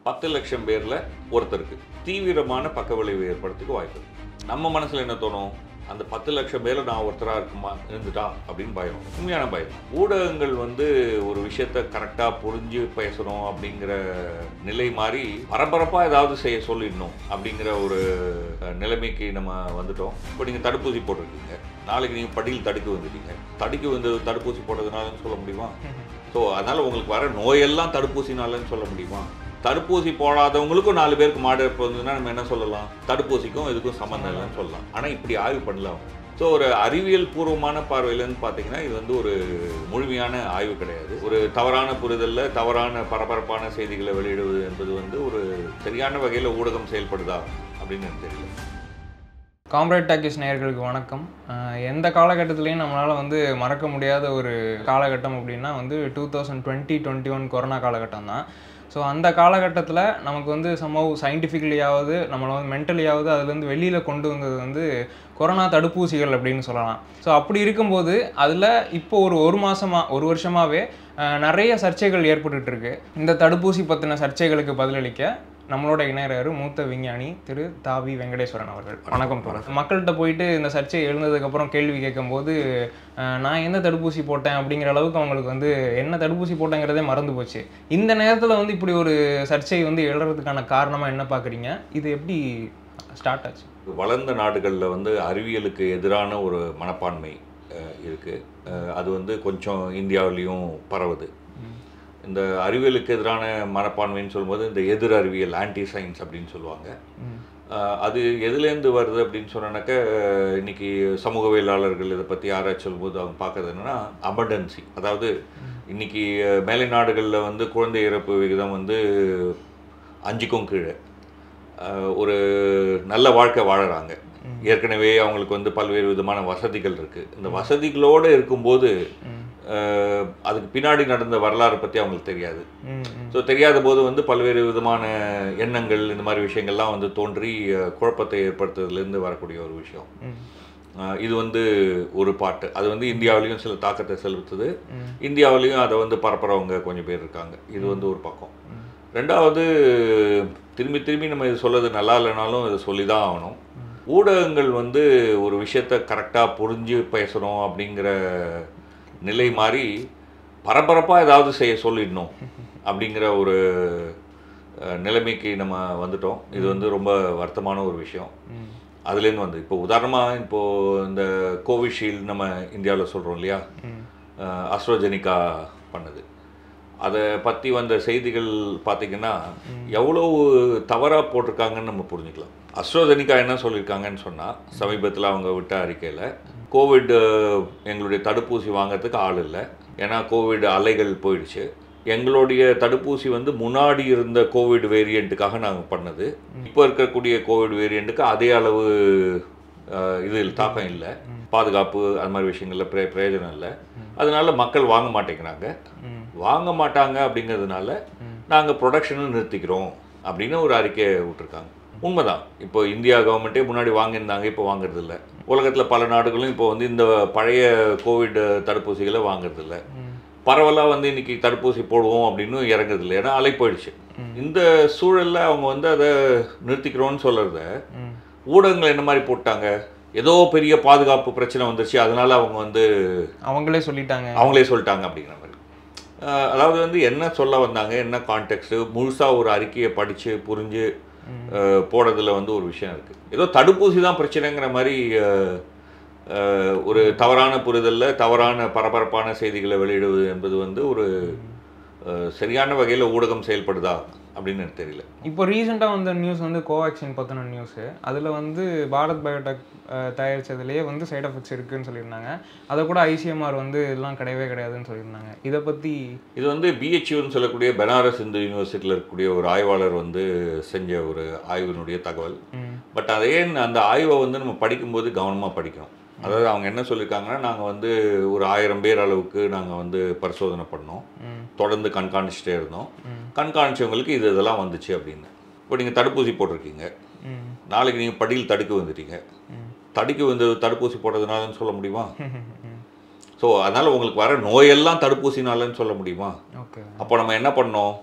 பத்து லட்சம் பேரில் ஒருத்தருக்கு தீவிரமான பக்க விளைவு ஏற்படுறதுக்கு வாய்ப்பு இருக்கு நம்ம மனசில் என்ன தோணும் அந்த பத்து லட்சம் பேரில் நான் ஒருத்தராக இருக்குமா இருந்துட்டா அப்படின்னு பயம் உண்மையான பயம் ஊடகங்கள் வந்து ஒரு விஷயத்த கரெக்டாக புரிஞ்சு பேசணும் அப்படிங்கிற நிலை மாறி பரபரப்பாக ஏதாவது செய்ய சொல்லிடணும் அப்படிங்கிற ஒரு அஹ், நிலைமைக்கு நம்ம வந்துட்டோம் இப்போ நீங்கள் தடுப்பூசி போட்டிருக்கீங்க நாளைக்கு நீங்கள் படியில் தடுக்க வந்துட்டீங்க தடுக்க வந்து தடுப்பூசி போட்டதுனாலன்னு சொல்ல முடியுமா ஸோ அதனால் உங்களுக்கு வர நோயெல்லாம் தடுப்பூசினாலன்னு சொல்ல முடியுமா தடுப்பூசி போடாதவங்களுக்கும் நாலு பேருக்கு மாடு இறப்பு வந்ததுன்னா நம்ம என்ன சொல்லலாம் தடுப்பூசிக்கும் இதுக்கும் சம்மந்தம் இல்லைன்னு சொல்லலாம் ஆனால் இப்படி ஆய்வு பண்ணலாம் ஸோ ஒரு அறிவியல் பூர்வமான பார்வையிலேருந்து பார்த்தீங்கன்னா இது வந்து ஒரு முழுமையான ஆய்வு கிடையாது ஒரு தவறான புரிதலில் தவறான பரபரப்பான செய்திகளை வெளியிடுவது என்பது வந்து ஒரு சரியான வகையில் ஊடகம் செயல்படுதா அப்படின்னு எனக்கு தெரியல காம்ரேட் டாக்கிஸ் நேயர்களுக்கு வணக்கம் அஹ் எந்த காலகட்டத்திலையும் நம்மளால் வந்து மறக்க முடியாத ஒரு காலகட்டம் அப்படின்னா வந்து two thousand twenty twenty one corona காலகட்டம் தான் ஸோ அந்த காலகட்டத்தில் நமக்கு வந்து சம்பவ் சயின்டிஃபிக்கலியாவது நம்மளை வந்து மென்டலியாவது அதுலேருந்து வெளியில் கொண்டு வந்தது வந்து கொரோனா தடுப்பூசிகள் அப்படின்னு சொல்லலாம் ஸோ அப்படி இருக்கும்போது அதில் இப்போ ஒரு ஒரு மாதமாக ஒரு வருஷமாகவே நிறைய சர்ச்சைகள் ஏற்பட்டுட்டு இருக்கு இந்த தடுப்பூசி பற்றின சர்ச்சைகளுக்கு பதிலளிக்க நம்மளோட இணையராரு மூத்த விஞ்ஞானி திரு தாவி வெங்கடேஸ்வரன் அவர்கள் வணக்கம் தோழர் மக்கள்கிட்ட போயிட்டு இந்த சர்ச்சை எழுந்ததுக்கப்புறம் கேள்வி கேட்கும்போது அஹ், நான் எந்த தடுப்பூசி போட்டேன் அப்படிங்கிற அளவுக்கு அவங்களுக்கு வந்து என்ன தடுப்பூசி போட்டேங்கிறதே மறந்து போச்சு இந்த நேரத்தில் வந்து இப்படி ஒரு சர்ச்சை வந்து எழுறதுக்கான காரணமாக என்ன பார்க்குறீங்க இது எப்படி ஸ்டார்ட் ஆச்சு வளர்ந்த நாடுகளில் வந்து அறிவியலுக்கு எதிரான ஒரு மனப்பான்மை அஹ், இருக்கு அஹ், அது வந்து கொஞ்சம் இந்தியாவிலையும் பரவுது இந்த அறிவியலுக்கு எதிரான மனப்பான்மைன்னு சொல்லும்போது இந்த எதிர் அறிவியல் ஆன்டி சயின்ஸ் அப்படின்னு சொல்லுவாங்க அஹ், அது எதுலேருந்து வருது அப்படின்னு சொன்னாக்க அஹ், இன்னைக்கு சமூகவியலாளர்கள் இதை பற்றி ஆராய்ச்சி சொல்லும்போது அவங்க பார்க்கறது என்னன்னா அபண்டன்சி அதாவது இன்னைக்கு அஹ், மேலை நாடுகளில் வந்து குழந்தை இறப்பு விகிதம் வந்து அஞ்சுக்கும் கீழே அஹ், ஒரு நல்ல வாழ்க்கை வாழறாங்க ஏற்கனவே அவங்களுக்கு வந்து பல்வேறு விதமான வசதிகள் இருக்கு இந்த வசதிகளோடு இருக்கும்போது அஹ், அதுக்கு பின்னாடி நடந்த வரலாறு பற்றி அவங்களுக்கு தெரியாது ம் ம் ஸோ தெரியாத போது வந்து பல்வேறு விதமான எண்ணங்கள் இந்த மாதிரி விஷயங்கள்லாம் வந்து தோன்றி அஹ், குழப்பத்தை ஏற்படுத்துறதுலேருந்து வரக்கூடிய ஒரு விஷயம் ம் அஹ், இது வந்து ஒரு பாட்டு அது வந்து இந்தியாவிலையும் சில தாக்கத்தை செலுத்துது ம். இந்தியாவிலையும் அதை வந்து பரப்புறவங்க கொஞ்சம் பேர் இருக்காங்க இது வந்து ஒரு பக்கம் ரெண்டாவது திரும்பி திரும்பி நம்ம இது சொல்றது நல்லா இல்லைனாலும் இதை சொல்லி தான் ஆகணும் ஊடகங்கள் வந்து ஒரு விஷயத்த கரெக்டாக புரிஞ்சு பேசணும் அப்படிங்கிற நிலை மாறி பரபரப்பாக ஏதாவது செய்ய சொல்லிடணும் அப்படிங்கிற ஒரு அஹ், நிலைமைக்கு நம்ம வந்துட்டோம் இது வந்து ரொம்ப வருத்தமான ஒரு விஷயம் ம் அதுலேருந்து வந்து இப்போ உதாரணமாக இப்போது இந்த கோவிஷீல்டு நம்ம இந்தியாவில் சொல்கிறோம் இல்லையா ம் அஸ்ட்ரோஜெனிகா பண்ணுது அதை பற்றி வந்த செய்திகள் பார்த்தீங்கன்னா எவ்வளோ தவறாக போட்டிருக்காங்கன்னு நம்ம புரிஞ்சுக்கலாம் அஸ்ட்ரோஜெனிகா என்ன சொல்லியிருக்காங்கன்னு சொன்னால் சமீபத்தில் அவங்க விட்ட அறிக்கையில் கோவிட் அஹ், எங்களுடைய தடுப்பூசி வாங்குறதுக்கு ஆள் இல்லை ஏன்னா கோவிட் அலைகள் போயிடுச்சு எங்களுடைய தடுப்பூசி வந்து முன்னாடி இருந்த கோவிட் வேரியண்ட்டுக்காக நாங்கள் பண்ணது இப்போ இருக்கக்கூடிய கோவிட் வேரியண்ட்டுக்கு அதே அளவு அஹ், இதில் தாக்கம் இல்லை பாதுகாப்பு அது மாதிரி விஷயங்கள்ல பிரே பிரயோஜனம் இல்லை அதனால மக்கள் வாங்க மாட்டேங்கிறாங்க ம் வாங்க மாட்டாங்க அப்படிங்கிறதுனால நாங்கள் ப்ரொடக்ஷனும் நிறுத்திக்கிறோம் அப்படின்னு ஒரு அறிக்கையை விட்டுருக்காங்க உண்மைதான் இப்போ இந்தியா கவர்மெண்ட்டே முன்னாடி வாங்கியிருந்தாங்க இப்போ வாங்குறது இல்ல உலகத்தில் பல நாடுகளும் இப்போ வந்து இந்த பழைய கோவிட் தடுப்பூசிகளை வாங்குறது இல்ல ம் பரவலாக வந்து இன்னைக்கு தடுப்பூசி போடுவோம் அப்படின்னு இறங்குறது இல்லை ஏன்னா அலை போயிடுச்சு இந்த சூழல்ல அவங்க வந்து அதை நிறுத்திக்கிறோம்னு சொல்றத ம் ஊடகங்கள் என்ன மாதிரி போட்டாங்க ஏதோ பெரிய பாதுகாப்பு பிரச்சனை வந்துருச்சு அதனால அவங்க வந்து அவங்களே சொல்லிட்டாங்க அவங்களே சொல்லிட்டாங்க அப்படிங்கிற மாதிரி அஹ் அதாவது வந்து என்ன சொல்ல வந்தாங்க என்ன கான்டெக்ட்டு முழுசாக ஒரு அறிக்கையை படித்து புரிஞ்சு அஹ், போடுறதுல வந்து ஒரு விஷயம் இருக்குது ஏதோ தடுப்பூசி தான் பிரச்சனைங்கிற மாதிரி அஹ், அஹ், ஒரு தவறான புரிதலில் தவறான பரபரப்பான செய்திகளை வெளியிடுவது என்பது வந்து ஒரு அஹ், சரியான வகையில் ஊடகம் செயல்படுதா அப்படின்னு எனக்கு தெரியல இப்போ ரீசெண்டாக வந்த நியூஸ் வந்து கோவேக்சின் பற்றின நியூஸு அதில் வந்து பாரத் பயோடெக் அஹ், தயாரிச்சதுலேயே வந்து சைடு எஃபெக்ட்ஸ் இருக்குன்னு சொல்லியிருந்தாங்க அதை கூட ஐசிஎம்ஆர் வந்து இதெல்லாம் கிடையவே கிடையாதுன்னு சொல்லியிருந்தாங்க இதை பற்றி இது வந்து பிஹெச்யூன்னு சொல்லக்கூடிய பெனாரஸ் இந்து யூனிவர்சிட்டியில் இருக்கக்கூடிய ஒரு ஆய்வாளர் வந்து செஞ்ச ஒரு ஆய்வினுடைய தகவல் ம் பட் அதே அந்த ஆய்வை வந்து நம்ம படிக்கும்போது கவனமாக படிக்கணும் அதாவது அவங்க என்ன சொல்லியிருக்காங்கன்னா நாங்கள் வந்து ஒரு ஆயிரம் பேர் அளவுக்கு நாங்கள் வந்து பரிசோதனை பண்ணோம் ம் தொடர்ந்து கண்காணிச்சுட்டே இருந்தோம் ம். கண்காணிச்சவங்களுக்கு இது இதெல்லாம் வந்துச்சு அப்படின்னு இப்போ நீங்கள் தடுப்பூசி போட்டிருக்கீங்க ம் நாளைக்கு நீங்கள் படியில் தடுக்க வந்துட்டீங்க ம் தடுக்க வந்து தடுப்பூசி போட்டதுனாலன்னு சொல்ல முடியுமா ம் ஸோ அதனால் உங்களுக்கு வர நோயெல்லாம் தடுப்பூசினாலன்னு சொல்ல முடியுமா ஓகே அப்போ நம்ம என்ன பண்ணோம் ம்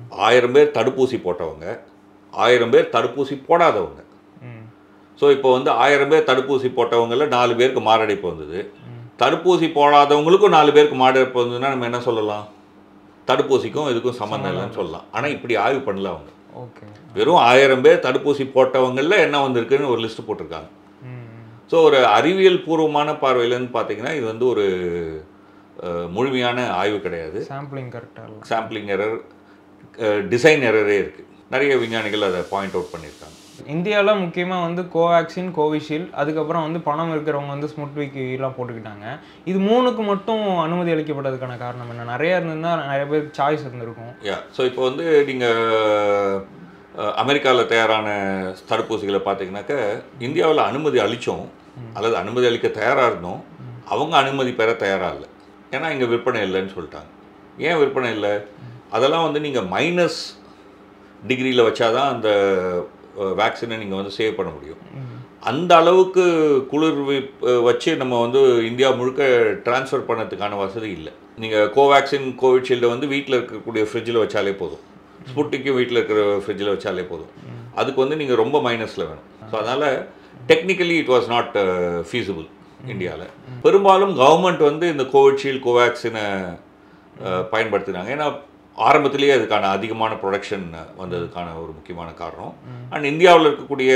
ஆயிரம் பேர் தடுப்பூசி போட்டவங்க ஆயிரம் பேர் தடுப்பூசி போடாதவங்க ம் ஸோ இப்போ வந்து ஆயிரம் பேர் தடுப்பூசி போட்டவங்கள நாலு பேருக்கு மாரடைப்பு வந்தது தடுப்பூசி போடாதவங்களுக்கும் நாலு பேருக்கு மாரடைப்பு வந்ததுன்னா நம்ம என்ன சொல்லலாம் தடுப்பூசிக்கும் இதுக்கும் சம்மந்தம் இல்லைன்னு சொல்லலாம் ஆனால் இப்படி ஆய்வு பண்ணல அவங்க ஓகே வெறும் ஆயிரம் பேர் தடுப்பூசி போட்டவங்களில் என்ன வந்திருக்குன்னு ஒரு லிஸ்ட் போட்டிருக்காங்க ம் ஸோ ஒரு அறிவியல் பூர்வமான பார்வையிலேருந்து பார்த்தீங்கன்னா இது வந்து ஒரு அஹ், முழுமையான ஆய்வு கிடையாது சாம்பிளிங் கரெக்டாக இல்லை சாம்பிளிங் எரர் டிசைன் எரரே இருக்குது நிறைய விஞ்ஞானிகள் அதை பாயிண்ட் அவுட் பண்ணியிருக்காங்க இந்தியாவில் முக்கியமாக வந்து கோவேக்சின் கோவிஷீல்டு அதுக்கப்புறம் வந்து பணம் இருக்கிறவங்க வந்து ஸ்முட்விக் எல்லாம் போட்டுக்கிட்டாங்க இது மூணுக்கு மட்டும் அனுமதி அளிக்கப்பட்டதுக்கான காரணம் என்ன நிறைய இருந்திருந்தா நிறைய பேர் சாய்ஸ் இருந்திருக்கும் யா ஸோ இப்போ வந்து நீங்கள் அமெரிக்காவில் தயாரான தடுப்பூசிகளை பார்த்தீங்கன்னாக்க இந்தியாவில் அனுமதி அளித்தோம் அல்லது அனுமதி அளிக்க தயாராக இருந்தோம் அவங்க அனுமதி பெற தயாராக இல்லை ஏன்னா இங்கே விற்பனை இல்லைன்னு சொல்லிட்டாங்க ஏன் விற்பனை இல்லை அதெல்லாம் வந்து நீங்கள் மைனஸ் டிகிரியில் வச்சாதான் அந்த வேக்சினை நீங்கள் வந்து சேவ் பண்ண முடியும் அந்த அளவுக்கு குளிர் வி- வச்சு நம்ம வந்து இந்தியா முழுக்க ட்ரான்ஸ்ஃபர் பண்ணதுக்கான வசதி இல்லை நீங்கள் கோவேக்சின் கோவிஷீல்டை வந்து வீட்டில் இருக்கக்கூடிய ஃப்ரிட்ஜில் வச்சாலே போதும் ஸ்புட்டிக்கும் வீட்டில் இருக்கிற ஃப்ரிட்ஜில் வச்சாலே போதும் அதுக்கு வந்து நீங்கள் ரொம்ப மைனஸில் வேணும் ஸோ அதனால் technically it was not feasible இந்தியாவில் பெரும்பாலும் கவர்மெண்ட் வந்து இந்த கோவிஷீல்டு கோவேக்சினை பயன்படுத்தினாங்க ஏன்னா ஆரம்பத்திலேயே அதுக்கான அதிகமான ப்ரொடக்ஷன் வந்ததுக்கான ஒரு முக்கியமான காரணம் அண்ட் இந்தியாவில் இருக்கக்கூடிய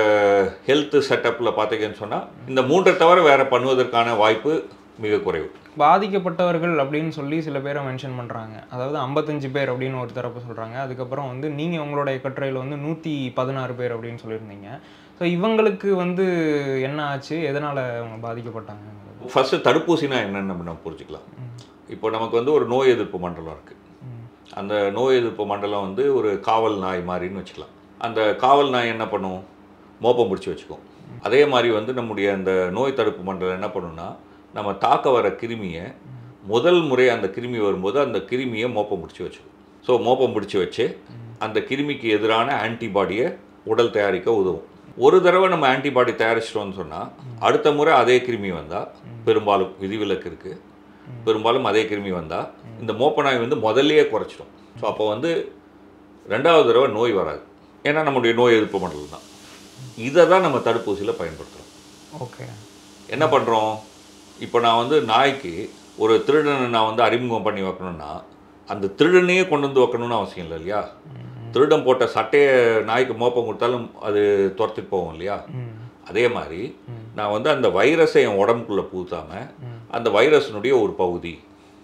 ஹெல்த் செட்டப்பில் பார்த்தீங்கன்னு சொன்னால் இந்த மூன்றை தவிர வேற பண்ணுவதற்கான வாய்ப்பு மிக குறைவு பாதிக்கப்பட்டவர்கள் அப்படின்னு சொல்லி சில பேரை மென்ஷன் பண்ணுறாங்க அதாவது ஐம்பத்தஞ்சு பேர் அப்படின்னு ஒரு தரப்பு சொல்கிறாங்க அதுக்கப்புறம் வந்து நீங்கள் உங்களுடைய கட்டுரையில் வந்து நூற்றி பதினாறு பேர் அப்படின்னு சொல்லியிருந்தீங்க ஸோ இவங்களுக்கு வந்து என்ன ஆச்சு எதனால் அவங்க பாதிக்கப்பட்டாங்க ஃபஸ்ட்டு தடுப்பூசினா என்னன்னு நம்ம நம்ம புரிஞ்சுக்கலாம் இப்போ நமக்கு வந்து ஒரு நோய் எதிர்ப்பு மண்டலம் இருக்குது அந்த நோய் எதிர்ப்பு மண்டலம் வந்து ஒரு காவல் நாய் மாதிரின்னு வச்சுக்கலாம் அந்த காவல் நாய் என்ன பண்ணும் மோப்பம் பிடிச்சி வச்சுக்கும் அதே மாதிரி வந்து நம்முடைய அந்த நோய் தடுப்பு மண்டலம் என்ன பண்ணுன்னா நம்ம தாக்க வர கிருமியை முதல் முறை அந்த கிருமி வரும்போது அந்த கிருமியை மோப்பம் பிடிச்சி வச்சுக்கும் ஸோ மோப்பம் பிடிச்சி வச்சு அந்த கிருமிக்கு எதிரான ஆன்டிபாடியை உடல் தயாரிக்க உதவும் ஒரு தடவை நம்ம ஆன்டிபாடி தயாரிச்சிட்டோம்னு சொன்னால் அடுத்த முறை அதே கிருமி வந்தால் பெரும்பாலும் விதிவிலக்கு இருக்குது பெரும்பாலும் அதே கிருமி வந்தால் இந்த மோப்ப நாய் வந்து முதல்லயே குறைச்சிடும் ஸோ அப்போ வந்து ரெண்டாவது தடவை நோய் வராது ஏன்னா நம்முடைய நோய் எதிர்ப்பு மண்டலம் தான் இதை தான் நம்ம தடுப்பூசியில் பயன்படுத்துகிறோம் ஓகே என்ன பண்ணுறோம் இப்போ நான் வந்து நாய்க்கு ஒரு திருடனை நான் வந்து அறிமுகம் பண்ணி வைக்கணும்னா அந்த திருடனையே கொண்டு வந்து வைக்கணும்னு அவசியம் இல்லை இல்லையா திருடன் போட்ட சட்டையை நாய்க்கு மோப்பம் கொடுத்தாலும் அது துரத்திட்டு போகும் இல்லையா ம் அதே மாதிரி நான் வந்து அந்த வைரஸை என் உடம்புக்குள்ளே பூத்தாமல் அந்த வைரஸினுடைய ஒரு பகுதி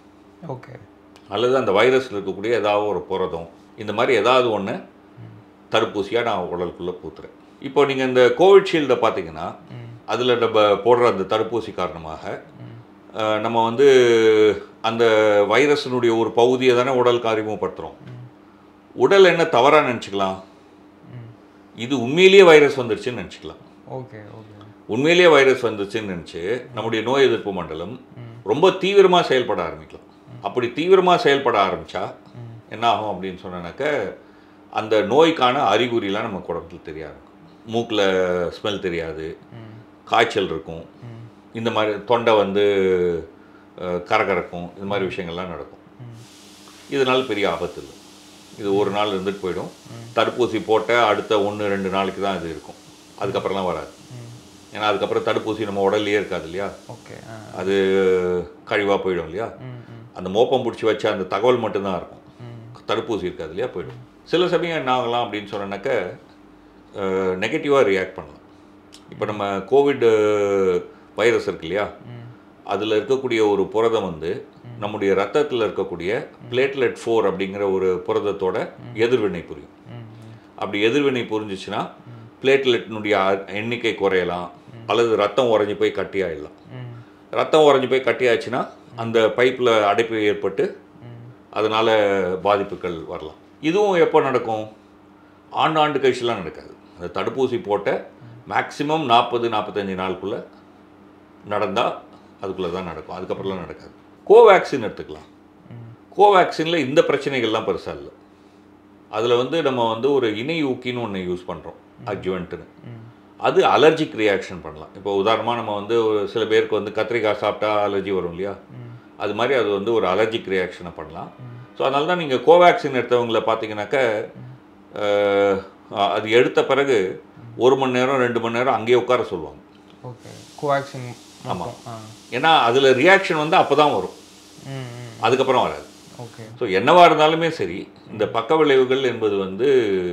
ஓகே அல்லது அந்த வைரஸில் இருக்கக்கூடிய ஏதாவது ஒரு புரதம் இந்த மாதிரி ஏதாவது ஒன்று தடுப்பூசியாக நான் உடலுக்குள்ளே பூத்துறேன் இப்போ நீங்கள் இந்த கோவிட்ஷீல்டை பார்த்தீங்கன்னா அதில் நம்ம போடுற அந்த தடுப்பூசி காரணமாக அஹ், நம்ம வந்து அந்த வைரஸினுடைய ஒரு பகுதியை தானே உடலுக்கு அறிமுகப்படுத்துகிறோம் உடல் என்ன தவறாக நினச்சிக்கலாம் இது உண்மையிலேயே வைரஸ் வந்துருச்சுன்னு நினச்சிக்கலாம் ஓகே ஓகே உண்மையிலேயே வைரஸ் வந்துச்சுன்னு நினச்சி நம்முடைய நோய் எதிர்ப்பு மண்டலம் ரொம்ப தீவிரமாக செயல்பட ஆரம்பிக்கலாம் அப்படி தீவிரமாக செயல்பட ஆரம்பித்தா என்ன ஆகும் அப்படின்னு சொன்னாக்க அந்த நோய்க்கான அறிகுறிலாம் நமக்கு உடம்புல தெரியாது மூக்கில் ஸ்மெல் தெரியாது காய்ச்சல் இருக்கும் இந்த மாதிரி தொண்டை வந்து அஹ், கரகரக்கும் இந்த மாதிரி விஷயங்கள்லாம் நடக்கும் இதனால பெரிய ஆபத்து இல்லை இது ஒரு நாள் இருந்துட்டு போயிடும் தடுப்பூசி போட்ட அடுத்த ஒன்று ரெண்டு நாளைக்கு தான் இது இருக்கும் அதுக்கப்புறம்லாம் வராது ஏன்னா அதுக்கப்புறம் தடுப்பூசி நம்ம உடல்லையே இருக்காது இல்லையா ஓகே ஆ அது கழிவாக போயிடும் இல்லையா ம் ம் அந்த மோப்பம் பிடிச்சி வச்ச அந்த தகவல் மட்டும்தான் இருக்கும் ம் தடுப்பூசி இருக்காது இல்லையா போயிடும் சில சமயம் என்ன ஆகலாம் அப்படின்னு சொன்னாக்க நெகட்டிவாக ரியாக்ட் பண்ணலாம் இப்போ நம்ம கோவிட் வைரஸ் இருக்கு இல்லையா அதில் இருக்கக்கூடிய ஒரு புரதம் வந்து நம்முடைய ரத்தத்தில் இருக்கக்கூடிய பிளேட்லெட் ஃபோர் அப்படிங்கிற ஒரு புரதத்தோட எதிர்வினை புரியும் ம் அப்படி எதிர்வினை புரிஞ்சிச்சுன்னா பிளேட்லெட்டினுடைய எண்ணிக்கை குறையலாம் அல்லது ரத்தம் உறைஞ்சி போய் கட்டியாயிடலாம் ம் ரத்தம் உறைஞ்சி போய் கட்டியாச்சுன்னா அந்த பைப்பில் அடைப்பு ஏற்பட்டு அதனால் பாதிப்புகள் வரலாம் இதுவும் எப்போ நடக்கும் ஆண்டு ஆண்டு கழிச்சுலாம் நடக்காது அந்த தடுப்பூசி போட்ட மேக்ஸிமம் நாற்பது நாற்பத்தஞ்சு நாளுக்குள்ளே நடந்தால் அதுக்குள்ளே தான் நடக்கும் அதுக்கப்புறம்லாம் நடக்காது கோவேக்சின் எடுத்துக்கலாம் கோவேக்சினில் இந்த பிரச்சனைகள்லாம் பெருசாக இல்லை அதில் வந்து நம்ம வந்து ஒரு இணை ஊக்கின்னு ஒன்று யூஸ் பண்ணுறோம் அட்ஜுவன்ட்டுன்னு அது அலர்ஜிக் ரியாக்ஷன் பண்ணலாம் இப்போ உதாரணமாக நம்ம வந்து ஒரு சில பேருக்கு வந்து கத்திரிக்காய் சாப்பிட்டா அலர்ஜி வரும் இல்லையா அது மாதிரி அது வந்து ஒரு அலர்ஜிக் ரியாக்ஷனை பண்ணலாம் ஸோ அதனால தான் நீங்கள் கோவேக்சின் எடுத்தவங்கள பார்த்தீங்கன்னாக்க அஹ், அது எடுத்த பிறகு ஒரு மணி நேரம் ரெண்டு மணி நேரம் அங்கேயே உட்கார சொல்லுவாங்க ஓகே கோவேக்சின் மட்டும் ஆ ஏன்னா அதில் ரியாக்ஷன் வந்து அப்போ தான் வரும் ம் ம் அதுக்கப்புறம் வராது ஓகே ஸோ என்னவா இருந்தாலுமே சரி இந்த பக்க விளைவுகள் என்பது வந்து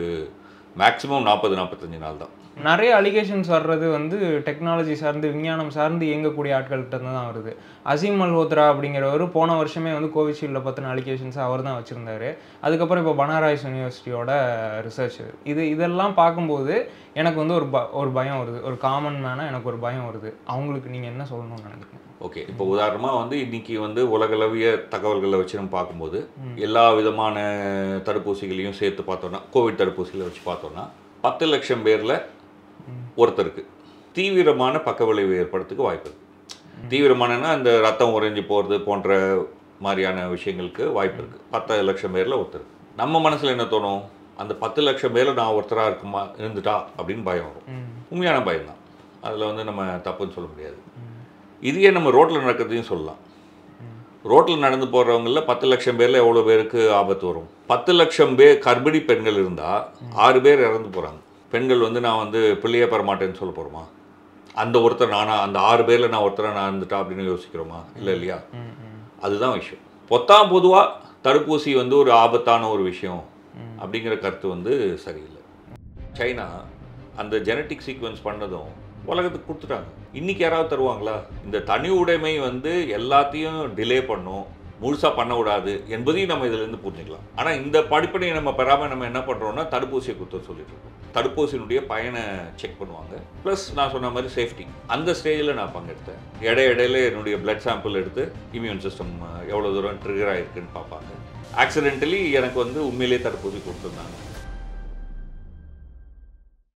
மேக்ஸிமம் நாற்பது நாற்பத்தஞ்சு நாள் தான் நிறைய அலிகேஷன்ஸ் வர்றது வந்து டெக்னாலஜி சார்ந்து விஞ்ஞானம் சார்ந்து இயங்கக்கூடிய ஆட்கள்கிட்ட இருந்து தான் வருது அசீம் மல்ஹோத்ரா அப்படிங்கிறவர் போன வருஷமே வந்து கோவிஷீல்டை பற்றின அலிகேஷன்ஸ் அவர் தான் வச்சுருந்தாரு அதுக்கப்புறம் இப்போ பனாராய்ஸ் யூனிவர்சிட்டியோட ரிசர்ச் இது இதெல்லாம் பார்க்கும்போது எனக்கு வந்து ஒரு ப ஒரு பயம் வருது ஒரு காமன் மேனாக எனக்கு ஒரு பயம் வருது அவங்களுக்கு நீங்கள் என்ன சொல்லணும்னு நினைக்கிறீங்க ஓகே இப்போ உதாரணமாக வந்து இன்னைக்கு வந்து உலகளவிய தகவல்களை வச்சு நம்ம பார்க்கும்போது எல்லா விதமான தடுப்பூசிகளையும் சேர்த்து பார்த்தோன்னா கோவிட் தடுப்பூசிகளை வச்சு பார்த்தோன்னா பத்து லட்சம் பேரில் ஒருத்தருக்கு தீவிரமான பக்க விளைவு ஏற்படுறதுக்கு வாய்ப்பு இருக்கு தீவிரமானனா அந்த ரத்தம் உறைஞ்சி போகிறது போன்ற மாதிரியான விஷயங்களுக்கு வாய்ப்பு இருக்குது பத்து லட்சம் பேரில் ஒருத்தர் நம்ம மனசில் என்ன தோணும் அந்த பத்து லட்சம் பேரில் நான் ஒருத்தராக இருக்குமா இருந்துட்டா அப்படின்னு பயம் வரும் ம் உண்மையான பயம்தான் அதில் வந்து நம்ம தப்புன்னு சொல்ல முடியாது இதையே நம்ம ரோட்டில் நடக்கிறதையும் சொல்லலாம் ரோட்டில் நடந்து போகிறவங்களில் பத்து லட்சம் பேரில் எவ்வளோ பேருக்கு ஆபத்து வரும் பத்து லட்சம் பேர் கர்ப்பிணி பெண்கள் இருந்தால் ஆறு பேர் இறந்து போகிறாங்க பெண்கள் வந்து நான் வந்து பிள்ளையே பெற மாட்டேன்னு சொல்ல போகிறோமா அந்த ஒருத்தர் நானா அந்த ஆறு பேரில் நான் ஒருத்தரை நான் இருந்துட்டா அப்படின்னு யோசிக்கிறோமா இல்லை இல்லையா ம் ம் அதுதான் விஷயம் பொத்தாம் பொதுவாக தடுப்பூசி வந்து ஒரு ஆபத்தான ஒரு விஷயம் அப்படிங்கிற கருத்து வந்து சரியில்லை சைனா அந்த ஜெனட்டிக் சீக்வன்ஸ் பண்ணதும் உலகத்துக்கு கொடுத்துட்டாங்க இன்னைக்கு யாராவது தருவாங்களா இந்த தனி உடைமை வந்து எல்லாத்தையும் டிலே பண்ணும் முழுசாக பண்ண விடாது என்பதையும் நம்ம இதிலேருந்து புரிஞ்சுக்கலாம் ஆனால் இந்த படிப்பனையை நம்ம பெறாமல் நம்ம என்ன பண்ணுறோம்னா தடுப்பூசியை கொடுத்து சொல்லிட்டு இருக்கோம் தடுப்பூசியினுடைய பயனை செக் பண்ணுவாங்க ப்ளஸ் நான் சொன்ன மாதிரி சேஃப்டி அந்த ஸ்டேஜில் நான் பங்கெடுத்தேன் இடை இடையில என்னுடைய பிளட் சாம்பிள் எடுத்து இம்யூன் சிஸ்டம் எவ்வளோ தூரம் ட்ரிகர் ஆயிருக்குன்னு பார்ப்பாங்க ஆக்சிடென்டலி எனக்கு வந்து உண்மையிலேயே தடுப்பூசி கொடுத்துருந்தாங்க